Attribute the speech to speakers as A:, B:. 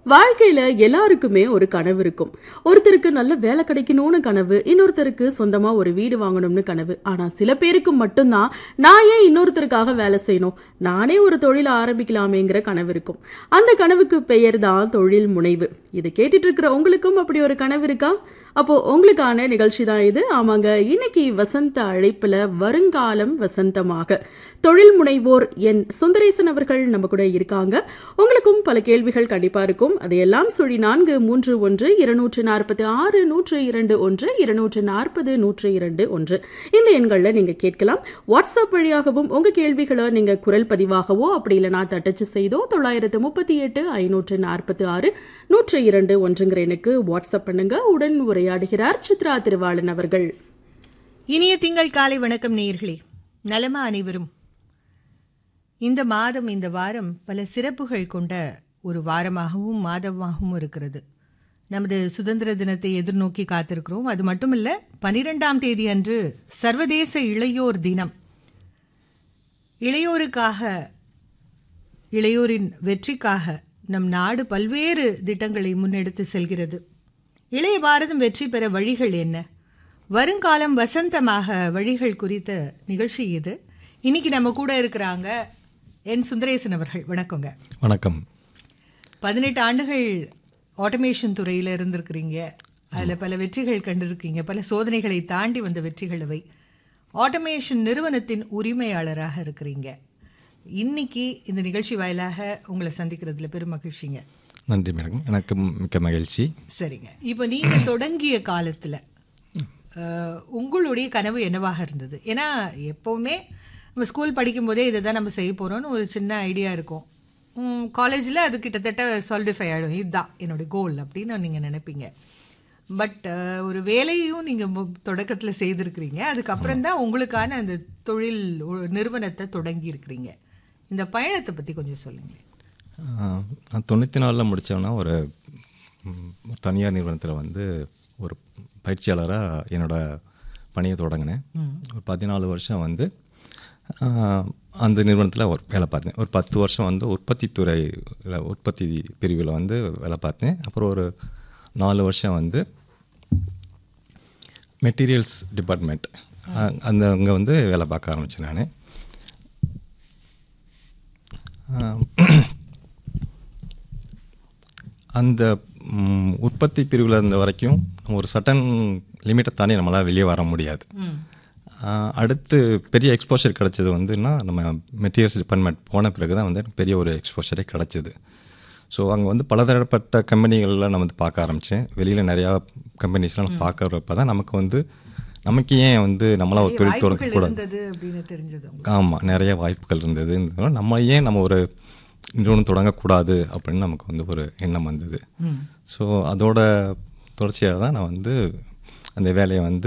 A: வாழ்க்கையில எல்லாருக்குமே ஒரு கனவு இருக்கும் ஒருத்தருக்கு நல்ல வேலை கிடைக்கணும்னு கனவு இன்னொருத்தருக்கு சொந்தமா ஒரு வீடு வாங்கணும்னு கனவு ஆனா சில பேருக்கு மட்டும்தான் நான் ஏன் இன்னொருத்தருக்காக வேலை செய்யணும் நானே ஒரு தொழில் ஆரம்பிக்கலாமேங்கிற கனவு இருக்கும் அந்த கனவுக்கு பெயர் தான் தொழில் முனைவு இதை கேட்டுட்டு இருக்கிற உங்களுக்கும் அப்படி ஒரு கனவு இருக்கா அப்போ உங்களுக்கான நிகழ்ச்சி தான் இது ஆமாங்க இன்னைக்கு வசந்த அழைப்புல வருங்காலம் வசந்தமாக தொழில் முனைவோர் என் சுந்தரேசன் அவர்கள் நம்ம கூட இருக்காங்க உங்களுக்கும் பல கேள்விகள் கண்டிப்பா இருக்கும் அதையெல்லாம் சுழி நான்கு மூன்று ஒன்று இருநூற்று நாற்பத்தி ஆறு நூற்று இரண்டு ஒன்று இருநூற்று நாற்பது நூற்று இரண்டு ஒன்று இந்த எண்களில் நீங்க கேட்கலாம் வாட்ஸ்அப் வழியாகவும் உங்க கேள்விகளை நீங்க குரல் பதிவாகவோ அப்படி இல்லைனா தட்டச்சு செய்தோ தொள்ளாயிரத்து முப்பத்தி எட்டு ஐநூற்று நாற்பத்தி ஆறு நூற்று இரண்டு ஒன்றுங்கிற எண்ணுக்கு வாட்ஸ்அப் பண்ணுங்க உடன் உரையாடுகிறார் சித்ரா திருவாளன் அவர்கள்
B: இனிய திங்கள் காலை வணக்கம் நேயர்களே நலமா அனைவரும் இந்த மாதம் இந்த வாரம் பல சிறப்புகள் கொண்ட ஒரு வாரமாகவும் மாதமாகவும் இருக்கிறது நமது சுதந்திர தினத்தை எதிர்நோக்கி காத்திருக்கிறோம் அது மட்டுமல்ல பனிரெண்டாம் தேதி அன்று சர்வதேச இளையோர் தினம் இளையோருக்காக இளையோரின் வெற்றிக்காக நம் நாடு பல்வேறு திட்டங்களை முன்னெடுத்து செல்கிறது இளைய பாரதம் வெற்றி பெற வழிகள் என்ன வருங்காலம் வசந்தமாக வழிகள் குறித்த நிகழ்ச்சி இது இன்னைக்கு நம்ம கூட இருக்கிறாங்க என் சுந்தரேசன் அவர்கள் வணக்கங்க
C: வணக்கம்
B: பதினெட்டு ஆண்டுகள் ஆட்டோமேஷன் துறையில் இருந்திருக்கிறீங்க அதில் பல வெற்றிகள் கண்டிருக்கீங்க பல சோதனைகளை தாண்டி வந்த வெற்றிகள் அவை ஆட்டோமேஷன் நிறுவனத்தின் உரிமையாளராக இருக்கிறீங்க இன்னைக்கு இந்த நிகழ்ச்சி வாயிலாக உங்களை சந்திக்கிறதுல பெரும் மகிழ்ச்சிங்க
C: நன்றி மேடம் எனக்கு மிக்க மகிழ்ச்சி
B: சரிங்க இப்போ நீங்க தொடங்கிய காலத்துல அஹ், உங்களுடைய கனவு என்னவாக இருந்தது ஏன்னா எப்பவுமே நம்ம ஸ்கூல் படிக்கும்போதே இதை தான் நம்ம செய்ய போறோம்னு ஒரு சின்ன ஐடியா இருக்கும் காலேஜில் அது கிட்டத்தட்ட சாலிடிஃபை ஆகிடும் இதுதான் என்னுடைய கோல் அப்படின்னு நீங்கள் நினைப்பீங்க பட் ஒரு வேலையும் நீங்கள் தொடக்கத்தில் செய்திருக்கிறீங்க அதுக்கப்புறம் தான் உங்களுக்கான அந்த தொழில் ஒ- நிறுவனத்தை தொடங்கி இருக்கிறீங்க இந்த பயணத்தை பற்றி கொஞ்சம் சொல்லுங்களேன்
C: ஆஹ், நான் தொண்ணூற்றி நாலில் முடித்தோன்னா ஒரு ம், ஒரு தனியார் நிறுவனத்தில் வந்து ஒரு பயிற்சியாளராக என்னோட பணியை தொடங்கினேன் ஒரு பதினாலு வருஷம் வந்து ஆஹ், அந்த நிறுவனத்தில் ஒரு வேலை பார்த்தேன் ஒரு பத்து வருஷம் வந்து உற்பத்தி துறையில் உற்பத்தி பிரிவில் வந்து வேலை பார்த்தேன் அப்புறம் ஒரு நாலு வருஷம் வந்து மெட்டீரியல்ஸ் டிபார்ட்மெண்ட் அந்த அங்கே வந்து வேலை பார்க்க ஆரம்பித்தேன் நான் அந்த ம், உற்பத்தி பிரிவில் இருந்த வரைக்கும் ஒரு சட்டன் லிமிட்டை தாண்டி நம்மளால் வெளியே வர முடியாது ஆஹ், அடுத்து பெரிய எக்ஸ்போஷர் கிடச்சது வந்துன்னா நம்ம மெட்டீரியல்ஸ் டிபார்ட்மெண்ட் போன பிறகு தான் வந்து எனக்கு பெரிய ஒரு எக்ஸ்போஷரே கிடச்சிது ஸோ அங்கே வந்து பலதரப்பட்ட கம்பெனிகள்லாம் நான் வந்து பார்க்க ஆரம்பித்தேன் வெளியில் நிறையா கம்பெனிஸ்லாம் நான் பார்க்குறப்ப தான் நமக்கு வந்து நமக்கு ஏன் வந்து நம்மளாம் ஒரு தொழில்
B: வாய்ப்புகள்
C: தொடங்கக்கூடாது
B: இருந்தது அப்படின்னு தெரிஞ்சது உங்களுக்கு.
C: ஆமாம் நிறைய வாய்ப்புகள் இருந்தது நம்ம ஏன் நம்ம ஒரு நிறுவனம் தொடங்கக்கூடாது அப்படின்னு நமக்கு வந்து ஒரு எண்ணம் வந்தது ஸோ அதோட தொடர்ச்சியாக தான் நான் வந்து அந்த வேலையை வந்து